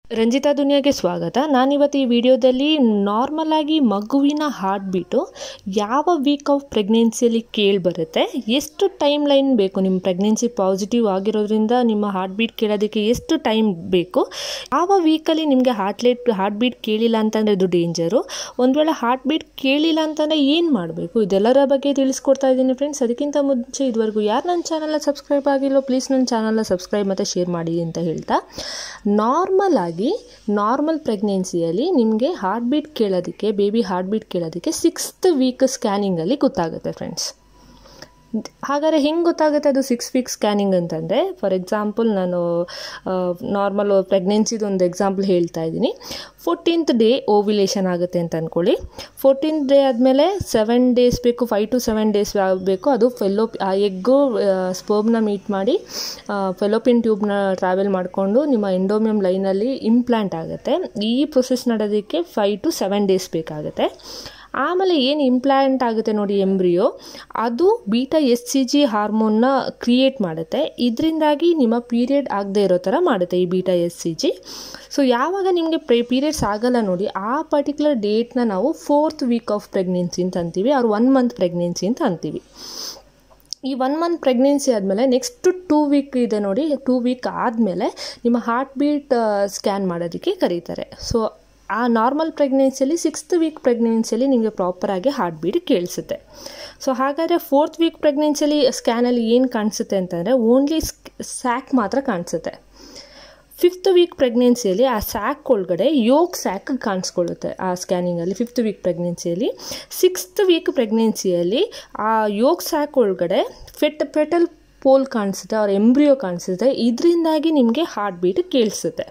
ರಂಜಿತಾ ದುನಿಯಾಗೆ ಸ್ವಾಗತ ನಾನಿವತ್ತು ಈ ವಿಡಿಯೋದಲ್ಲಿ ನಾರ್ಮಲ್ ಆಗಿ ಮಗುವಿನ ಹಾರ್ಟ್ ಬೀಟು ಯಾವ ವೀಕ್ ಆಫ್ ಪ್ರೆಗ್ನೆನ್ಸಿಯಲ್ಲಿ ಕೇಳಿ ಬರುತ್ತೆ ಎಷ್ಟು ಟೈಮ್ ಲೈನ್ ಬೇಕು ನಿಮ್ಮ ಪ್ರೆಗ್ನೆನ್ಸಿ ಪಾಸಿಟಿವ್ ಆಗಿರೋದ್ರಿಂದ ನಿಮ್ಮ ಹಾರ್ಟ್ ಬೀಟ್ ಕೇಳೋದಕ್ಕೆ ಎಷ್ಟು ಟೈಮ್ ಬೇಕು ಯಾವ ವೀಕಲ್ಲಿ ನಿಮಗೆ ಹಾರ್ಟ್ ರೇಟ್ ಹಾರ್ಟ್ ಬೀಟ್ ಕೇಳಿಲ್ಲ ಅಂತಂದರೆ ಅದು ಡೇಂಜರು ಒಂದು ವೇಳೆ ಹಾರ್ಟ್ ಬೀಟ್ ಕೇಳಿಲ್ಲ ಅಂತಂದರೆ ಏನು ಮಾಡಬೇಕು ಇದೆಲ್ಲರ ಬಗ್ಗೆ ತಿಳಿಸ್ಕೊಡ್ತಾ ಇದ್ದೀನಿ ಫ್ರೆಂಡ್ಸ್ ಅದಕ್ಕಿಂತ ಮುಂಚೆ ಇದುವರೆಗೂ ಯಾರು ನನ್ನ ಚಾನಲ್ನ ಸಬ್ಸ್ಕ್ರೈಬ್ ಆಗಿಲ್ಲೋ ಪ್ಲೀಸ್ ನನ್ನ ಚಾನಲ್ನ ಸಬ್ಸ್ಕ್ರೈಬ್ ಮತ್ತು ಶೇರ್ ಮಾಡಿ ಅಂತ ಹೇಳ್ತಾ ನಾರ್ಮಲ್ ಆಗಿ ನಾರ್ಮಲ್ ಪ್ರೆಗ್ನೆನ್ಸಿಯಲ್ಲಿ ನಿಮಗೆ ಹಾರ್ಟ್ ಬೀಟ್ ಕೇಳೋದಕ್ಕೆ ಬೇಬಿ ಹಾರ್ಟ್ ಬೀಟ್ ಕೇಳೋದಕ್ಕೆ ಸಿಕ್ಸ್ತ್ ವೀಕ್ ಸ್ಕ್ಯಾನಿಂಗಲ್ಲಿ ಗೊತ್ತಾಗುತ್ತೆ ಫ್ರೆಂಡ್ಸ್ ಹಾಗಾದರೆ ಹೆಂಗೆ ಗೊತ್ತಾಗುತ್ತೆ ಅದು ಸಿಕ್ಸ್ ವೀಕ್ ಸ್ಕ್ಯಾನಿಂಗ್ ಅಂತಂದರೆ ಫಾರ್ ಎಕ್ಸಾಂಪಲ್ ನಾನು ನಾರ್ಮಲ್ ಪ್ರೆಗ್ನೆನ್ಸಿದು ಒಂದು ಎಕ್ಸಾಂಪಲ್ ಹೇಳ್ತಾ ಇದ್ದೀನಿ ಫೋರ್ಟೀನ್ತ್ ಡೇ ಓವ್ಯುಲೇಷನ್ ಆಗುತ್ತೆ ಅಂತ ಅಂದ್ಕೊಳ್ಳಿ ಫೋರ್ಟೀನ್ತ್ ಡೇ ಆದಮೇಲೆ ಸೆವೆನ್ ಡೇಸ್ ಬೇಕು ಫೈವ್ ಟು ಸೆವೆನ್ ಡೇಸ್ ಬೇಕು ಅದು ಫೆಲೋಪ್ ಆ ಎಗ್ಗು ಸ್ಪರ್ಮ್ನ ಮೀಟ್ ಮಾಡಿ ಫೆಲೋಪಿನ್ ಟ್ಯೂಬ್ನ ಟ್ರಾವೆಲ್ ಮಾಡಿಕೊಂಡು ನಿಮ್ಮ ಎಂಡೋಮಿಯಂ ಲೈನಲ್ಲಿ ಇಂಪ್ಲಾಂಟ್ ಆಗುತ್ತೆ ಈ ಪ್ರೊಸೆಸ್ ನಡೆಯೋದಕ್ಕೆ ಫೈವ್ ಟು ಸೆವೆನ್ ಡೇಸ್ ಬೇಕಾಗುತ್ತೆ ಆಮೇಲೆ ಏನು ಇಂಪ್ಲಾಂಟ್ ಆಗುತ್ತೆ ನೋಡಿ ಎಂಬ್ರಿಯೋ ಅದು ಬೀಟಾ ಎಸ್ ಸಿ ಜಿ ಹಾರ್ಮೋನ್ನ ಕ್ರಿಯೇಟ್ ಮಾಡುತ್ತೆ ಇದರಿಂದಾಗಿ ನಿಮ್ಮ ಪೀರಿಯಡ್ ಆಗದೆ ಇರೋ ಥರ ಮಾಡುತ್ತೆ ಈ beta S C G so ಯಾವಾಗ ನಿಮಗೆ ಪ್ರೆ ಪೀರಿಯಡ್ಸ್ ಆಗಲ್ಲ ನೋಡಿ ಆ ಪರ್ಟಿಕ್ಯುಲರ್ ಡೇಟ್ನ ನಾವು ಫೋರ್ತ್ ವೀಕ್ ಆಫ್ ಪ್ರೆಗ್ನೆನ್ಸಿ ಅಂತ ಅಂತೀವಿ ಅವ್ರು ಒನ್ ಮಂತ್ ಪ್ರೆಗ್ನೆನ್ಸಿ ಅಂತ ಅಂತೀವಿ ಈ ಒನ್ ಮಂತ್ ಪ್ರೆಗ್ನೆನ್ಸಿ ಆದಮೇಲೆ ನೆಕ್ಸ್ಟ್ ಟೂ ವೀಕ್ ಇದೆ ನೋಡಿ ಟೂ ವೀಕ್ ಆದಮೇಲೆ ನಿಮ್ಮ ಹಾರ್ಟ್ ಬೀಟ್ ಸ್ಕ್ಯಾನ್ ಮಾಡೋದಕ್ಕೆ ಕರೀತಾರೆ ಸೊ ಆ ನಾರ್ಮಲ್ ಪ್ರೆಗ್ನೆನ್ಸಿಯಲ್ಲಿ ಸಿಕ್ಸ್ತ್ ವೀಕ್ ಪ್ರೆಗ್ನೆನ್ಸಿಯಲ್ಲಿ ನಿಮಗೆ ಪ್ರಾಪರಾಗಿ ಹಾರ್ಟ್ ಬೀಟ್ ಕೇಳಿಸುತ್ತೆ ಸೊ ಹಾಗಾದರೆ ಫೋರ್ತ್ ವೀಕ್ ಪ್ರೆಗ್ನೆನ್ಸಿಯಲ್ಲಿ ಸ್ಕ್ಯಾನಲ್ಲಿ ಏನು ಕಾಣಿಸುತ್ತೆ ಅಂತಂದರೆ ಓನ್ಲಿ ಸ್ಯಾಕ್ ಮಾತ್ರ ಕಾಣಿಸುತ್ತೆ ಫಿಫ್ತ್ ವೀಕ್ ಪ್ರೆಗ್ನೆನ್ಸಿಯಲ್ಲಿ ಆ ಸ್ಯಾಕ್ ಒಳಗಡೆ ಯೋಗ್ ಸ್ಯಾಕ್ ಕಾಣಿಸ್ಕೊಳ್ಳುತ್ತೆ ಆ ಸ್ಕ್ಯಾನಿಂಗಲ್ಲಿ ಫಿಫ್ತ್ ವೀಕ್ ಪ್ರೆಗ್ನೆನ್ಸಿಯಲ್ಲಿ ಸಿಕ್ಸ್ತ್ ವೀಕ್ ಪ್ರೆಗ್ನೆನ್ಸಿಯಲ್ಲಿ ಆ ಯೋಗ್ ಸ್ಯಾಕ್ ಒಳಗಡೆ ಫೆಟ್ ಫೆಟಲ್ ಪೋಲ್ ಕಾಣಿಸುತ್ತೆ ಅವ್ರ ಎಂಬ್ರಿಯೋ ಕಾಣಿಸುತ್ತೆ ಇದರಿಂದಾಗಿ ನಿಮಗೆ ಹಾರ್ಟ್ ಬೀಟ್ ಕೇಳಿಸುತ್ತೆ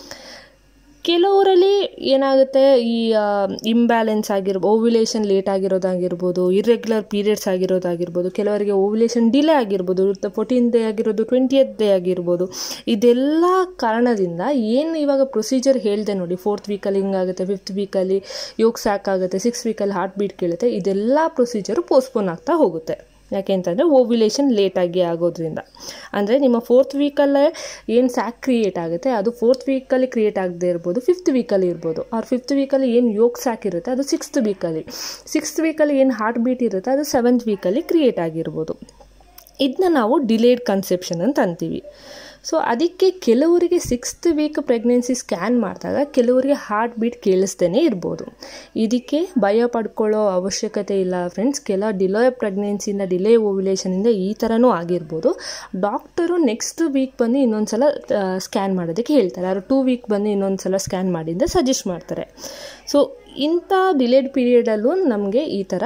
ಕೆಲವರಲ್ಲಿ ಏನಾಗುತ್ತೆ ಈ ಇಂಬ್ಯಾಲೆನ್ಸ್ ಆಗಿರ್ಬೋದು ಓವ್ಯುಲೇಷನ್ ಲೇಟ್ ಆಗಿರೋದಾಗಿರ್ಬೋದು ಇರ್ರೆಗ್ಯುಲರ್ ಪೀರಿಯಡ್ಸ್ ಆಗಿರೋದಾಗಿರ್ಬೋದು ಕೆಲವರಿಗೆ ಓವ್ಯುಲೇಷನ್ ಡಿಲೇ ಆಗಿರ್ಬೋದು ಫೋರ್ಟೀನ್ ಡೇ ಆಗಿರೋದು ಟ್ವೆಂಟಿಯತ್ ಡೇ ಆಗಿರ್ಬೋದು ಇದೆಲ್ಲ ಕಾರಣದಿಂದ ಏನು ಇವಾಗ ಪ್ರೊಸೀಜರ್ ಹೇಳಿದೆ ನೋಡಿ ಫೋರ್ತ್ ವೀಕಲ್ಲಿ ಹಿಂಗಾಗುತ್ತೆ ಫಿಫ್ತ್ ವೀಕಲ್ಲಿ ಯೋಗ ಸ್ಯಾಕ್ ಆಗುತ್ತೆ ಸಿಕ್ಸ್ ವೀಕಲ್ಲಿ ಹಾರ್ಟ್ ಬೀಟ್ ಕೇಳುತ್ತೆ ಇದೆಲ್ಲ ಪ್ರೊಸೀಜರು ಪೋಸ್ಟ್ಪೋನ್ ಆಗ್ತಾ ಹೋಗುತ್ತೆ ಯಾಕೆ ಅಂತಂದರೆ ಓವ್ಯುಲೇಷನ್ ಲೇಟಾಗಿ ಆಗೋದ್ರಿಂದ ಅಂದರೆ ನಿಮ್ಮ ಫೋರ್ತ್ ವೀಕಲ್ಲೇ ಏನು ಸ್ಯಾಕ್ ಕ್ರಿಯೇಟ್ ಆಗುತ್ತೆ ಅದು ಫೋರ್ತ್ ವೀಕಲ್ಲಿ ಕ್ರಿಯೇಟ್ ಆಗದೆ ಇರ್ಬೋದು ಫಿಫ್ತ್ ವೀಕಲ್ಲಿ ಇರ್ಬೋದು ಅವ್ರ ಫಿಫ್ತ್ ವೀಕಲ್ಲಿ ಏನು ಯೋಗ ಸ್ಯಾಕ್ ಇರುತ್ತೆ ಅದು ಸಿಕ್ಸ್ತ್ ವೀಕಲ್ಲಿ ಸಿಕ್ಸ್ತ್ ವೀಕಲ್ಲಿ ಏನು ಹಾರ್ಟ್ ಬೀಟ್ ಇರುತ್ತೆ ಅದು ಸೆವೆಂತ್ ವೀಕಲ್ಲಿ ಕ್ರಿಯೇಟ್ ಆಗಿರ್ಬೋದು ಇದನ್ನ ನಾವು ಡಿಲೇಡ್ ಕನ್ಸೆಪ್ಷನ್ ಅಂತ ಅಂತೀವಿ ಸೊ ಅದಕ್ಕೆ ಕೆಲವರಿಗೆ ಸಿಕ್ಸ್ತ್ ವೀಕ್ ಪ್ರೆಗ್ನೆನ್ಸಿ ಸ್ಕ್ಯಾನ್ ಮಾಡಿದಾಗ ಕೆಲವರಿಗೆ ಹಾರ್ಟ್ ಬೀಟ್ ಕೇಳಿಸ್ದೇ ಇರ್ಬೋದು ಇದಕ್ಕೆ ಭಯ ಪಡ್ಕೊಳ್ಳೋ ಅವಶ್ಯಕತೆ ಇಲ್ಲ ಫ್ರೆಂಡ್ಸ್ ಕೆಲ ಡಿಲೇ ಪ್ರೆಗ್ನೆನ್ಸಿಯಿಂದ ಡಿಲೇ ಓವ್ಯುಲೇಷನಿಂದ ಈ ಥರನೂ ಆಗಿರ್ಬೋದು ಡಾಕ್ಟರು ನೆಕ್ಸ್ಟ್ ವೀಕ್ ಬಂದು ಇನ್ನೊಂದು ಸಲ ಸ್ಕ್ಯಾನ್ ಮಾಡೋದಕ್ಕೆ ಹೇಳ್ತಾರೆ ಅವರು ಟೂ ವೀಕ್ ಬಂದು ಇನ್ನೊಂದು ಸಲ ಸ್ಕ್ಯಾನ್ ಮಾಡಿಂದ ಸಜೆಸ್ಟ್ ಮಾಡ್ತಾರೆ ಸೊ ಇಂಥ ಡಿಲೇಡ್ ಪೀರಿಯಡಲ್ಲೂ ನಮಗೆ ಈ ಥರ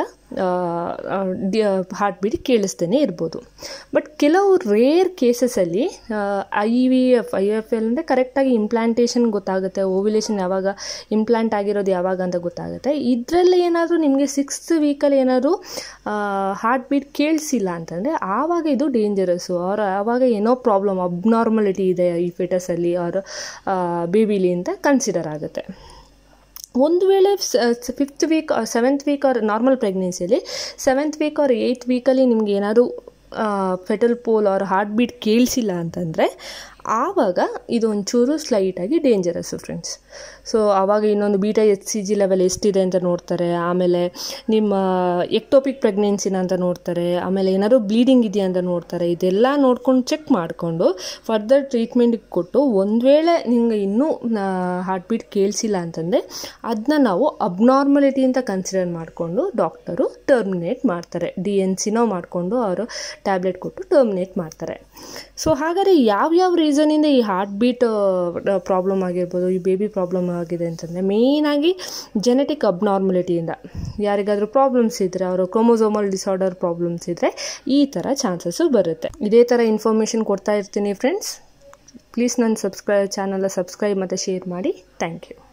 ಡಿ ಹಾರ್ಟ್ ಬೀಟ್ ಕೇಳಿಸ್ದೇ ಇರ್ಬೋದು ಬಟ್ ಕೆಲವು ರೇರ್ ಕೇಸಸಲ್ಲಿ I V F I F L ಅಂದರೆ ಕರೆಕ್ಟಾಗಿ ಇಂಪ್ಲಾಂಟೇಷನ್ ಗೊತ್ತಾಗುತ್ತೆ ಓವ್ಯುಲೇಷನ್ ಯಾವಾಗ ಇಂಪ್ಲಾಂಟ್ ಆಗಿರೋದು ಯಾವಾಗ ಅಂತ ಗೊತ್ತಾಗುತ್ತೆ ಇದರಲ್ಲಿ ಏನಾದರೂ ನಿಮಗೆ ಸಿಕ್ಸ್ತ್ ವೀಕಲ್ಲಿ ಏನಾದರೂ ಹಾರ್ಟ್ ಬೀಟ್ ಕೇಳಿಸಿಲ್ಲ ಅಂತಂದರೆ ಆವಾಗ ಇದು ಡೇಂಜರಸ್ಸು ಅವ್ರ ಆವಾಗ ಏನೋ ಪ್ರಾಬ್ಲಮ್ ಅಬ್ನಾರ್ಮಲಿಟಿ ಇದೆ ಈ ಫಿಟಸಲ್ಲಿ ಅವ್ರ ಬೇಬಿಲಿ ಅಂತ ಕನ್ಸಿಡರ್ ಆಗುತ್ತೆ ಒಂದು ವೇಳೆ fifth week seventh week or normal ಪ್ರೆಗ್ನೆನ್ಸಿಯಲ್ಲಿ ಸೆವೆಂತ್ ವೀಕ್ ಆರ್ ಏಯ್ತ್ ವೀಕಲ್ಲಿ ನಿಮ್ಗೆ ಏನಾದರೂ ಫೆಟಲ್ ಪೋಲ್ ಅವ್ರ ಹಾರ್ಟ್ ಬೀಟ್ ಕೇಳಿಸಿಲ್ಲ ಅಂತಂದರೆ ಆವಾಗ ಇದು ಒಂಚೂರು ಸ್ಲೈಟಾಗಿ ಡೇಂಜರಸ್ಸು ಫ್ರೆಂಡ್ಸ್ ಸೊ ಆವಾಗ ಇನ್ನೊಂದು beta H C G level ಎಷ್ಟಿದೆ ಅಂತ ನೋಡ್ತಾರೆ ಆಮೇಲೆ ನಿಮ್ಮ ಎಕ್ಟೋಪಿಕ್ ಪ್ರೆಗ್ನೆನ್ಸಿನ ಅಂತ ನೋಡ್ತಾರೆ ಆಮೇಲೆ ಏನಾದರೂ ಬ್ಲೀಡಿಂಗ್ ಇದೆಯಾ ಅಂತ ನೋಡ್ತಾರೆ ಇದೆಲ್ಲ ನೋಡ್ಕೊಂಡು ಚೆಕ್ ಮಾಡಿಕೊಂಡು ಫರ್ದರ್ ಟ್ರೀಟ್ಮೆಂಟಿಗೆ ಕೊಟ್ಟು ಒಂದು ವೇಳೆ ನಿಮ್ಗೆ ಇನ್ನೂ ಹಾರ್ಟ್ ಬೀಟ್ ಕೇಳಿಸಿಲ್ಲ ಅಂತಂದರೆ ಅದನ್ನ ನಾವು ಅಬ್ನಾರ್ಮಲಿಟಿ ಅಂತ ಕನ್ಸಿಡರ್ ಮಾಡಿಕೊಂಡು ಡಾಕ್ಟರು ಟರ್ಮಿನೇಟ್ ಮಾಡ್ತಾರೆ ಡಿ ಎನ್ ಸಿನೋ ಮಾಡಿಕೊಂಡು ಅವರು ಟ್ಯಾಬ್ಲೆಟ್ ಕೊಟ್ಟು ಟರ್ಮಿನೇಟ್ ಮಾಡ್ತಾರೆ ಸೊ ಹಾಗಾದರೆ ಯಾವ್ಯಾವ ರೀಸನಿಂದ ಈ ಹಾರ್ಟ್ ಬೀಟ್ ಪ್ರಾಬ್ಲಮ್ ಆಗಿರ್ಬೋದು ಈ ಬೇಬಿ ಪ್ರಾಬ್ಲಮ್ ಆಗಿದೆ ಅಂತಂದರೆ ಮೇಯ್ನಾಗಿ ಜೆನೆಟಿಕ್ ಅಬ್ನಾರ್ಮಲಿಟಿಯಿಂದ ಯಾರಿಗಾದರೂ ಪ್ರಾಬ್ಲಮ್ಸ್ ಇದ್ದರೆ ಅವರು ಕ್ರೋಮೋಸೋಮಲ್ ಡಿಸಾರ್ಡರ್ ಪ್ರಾಬ್ಲಮ್ಸ್ ಇದ್ದರೆ ಈ ಥರ ಚಾನ್ಸಸ್ಸು ಬರುತ್ತೆ ಇದೇ ಥರ ಇನ್ಫಾರ್ಮೇಷನ್ ಕೊಡ್ತಾ ಇರ್ತೀನಿ ಫ್ರೆಂಡ್ಸ್ ಪ್ಲೀಸ್ ನನ್ನ ಸಬ್ಸ್ಕ್ರೈ ಚಾನಲ್ನ ಸಬ್ಸ್ಕ್ರೈಬ್ ಮತ್ತು ಶೇರ್ ಮಾಡಿ ಥ್ಯಾಂಕ್ ಯು